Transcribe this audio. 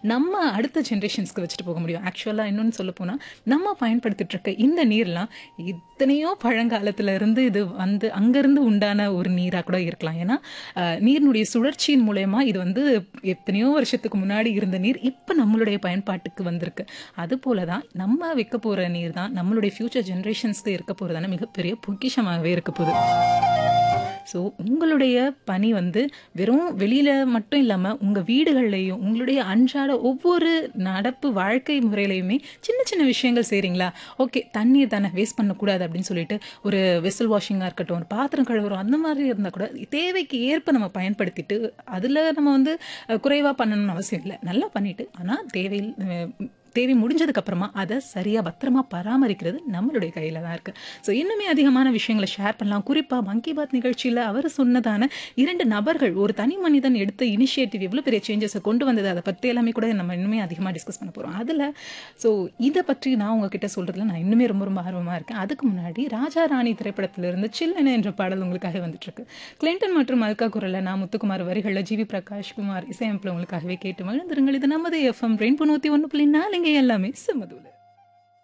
நம்ம அடுத்த ஜென்ரேஷன்ஸ்க்கு வச்சுட்டு போக முடியும் ஆக்சுவலாக இன்னொன்று சொல்ல போனால் நம்ம பயன்படுத்திட்டு இருக்க இந்த நீர்லாம் எத்தனையோ பழங்காலத்துல இருந்து இது வந்து அங்கேருந்து உண்டான ஒரு நீராக கூட இருக்கலாம் ஏன்னா அஹ், நீரினுடைய சுழற்சியின் மூலயமா இது வந்து எத்தனையோ வருஷத்துக்கு முன்னாடி இருந்த நீர் இப்போ நம்மளுடைய பயன்பாட்டுக்கு வந்திருக்கு அது போல தான் நம்ம வைக்க போகிற நீர் தான் நம்மளுடைய ஃப்யூச்சர் ஜென்ரேஷன்ஸ்க்கு இருக்க போகிறதான மிகப்பெரிய பொக்கிஷமாகவே இருக்க போகுது ஸோ உங்களுடைய பணி வந்து வெறும் வெளியில் மட்டும் இல்லாமல் உங்கள் வீடுகள்லையும் உங்களுடைய அன்றாட ஒவ்வொரு நடப்பு வாழ்க்கை முறையிலையுமே சின்ன சின்ன விஷயங்கள் செய்கிறீங்களா ஓகே தண்ணீர் தானே வேஸ்ட் பண்ணக்கூடாது அப்படின்னு சொல்லிட்டு ஒரு வெசல் வாஷிங்காக இருக்கட்டும் ஒரு பாத்திரம் கழுவுறோம் அந்த மாதிரி இருந்தால் கூட தேவைக்கு ஏற்ப நம்ம பயன்படுத்திட்டு அதில் நம்ம வந்து குறைவாக பண்ணணும்னு அவசியம் இல்லை நல்லா பண்ணிட்டு ஆனால் தேவையில் அஹ், தேவை முடிஞ்சதுக்கு அப்புறமா அதை சரியாக பத்திரமா பராமரிக்கிறது நம்மளுடைய கையில் தான் இருக்குது ஸோ இன்னுமே அதிகமான விஷயங்களை ஷேர் பண்ணலாம் குறிப்பாக மங்கி பாத் நிகழ்ச்சியில் அவர் சொன்னதான இரண்டு நபர்கள் ஒரு தனி மனிதன் எடுத்த இனிஷியேட்டிவ் எவ்வளோ பெரிய சேஞ்சஸை கொண்டு வந்தது அதை பற்றி எல்லாமே கூட நம்ம இன்னுமே அதிகமாக டிஸ்கஸ் பண்ண போகிறோம் அதில் ஸோ இதை பற்றி நான் உங்ககிட்ட சொல்கிறதுல நான் இன்னுமே ரொம்ப ரொம்ப ஆர்வமாக இருக்கேன் அதுக்கு முன்னாடி ராஜா ராணி திரைப்படத்திலிருந்து சில்லன என்ற பாடல் உங்களுக்காக வந்துட்டுருக்கு கிளின்டன் மற்றும் அல்கா குரலில் நான் முத்துக்குமார் வரிகளில் ஜிவி பிரகாஷ் குமார் இசையமைப்பில் உங்களுக்காகவே கேட்டு மகிழ்ந்துருங்கள் இது நமது எஃப்எம் ரெயின்போ நூற்றி ஒன்று புள்ளி நாலுங்க எல்லாமே செம்மதூல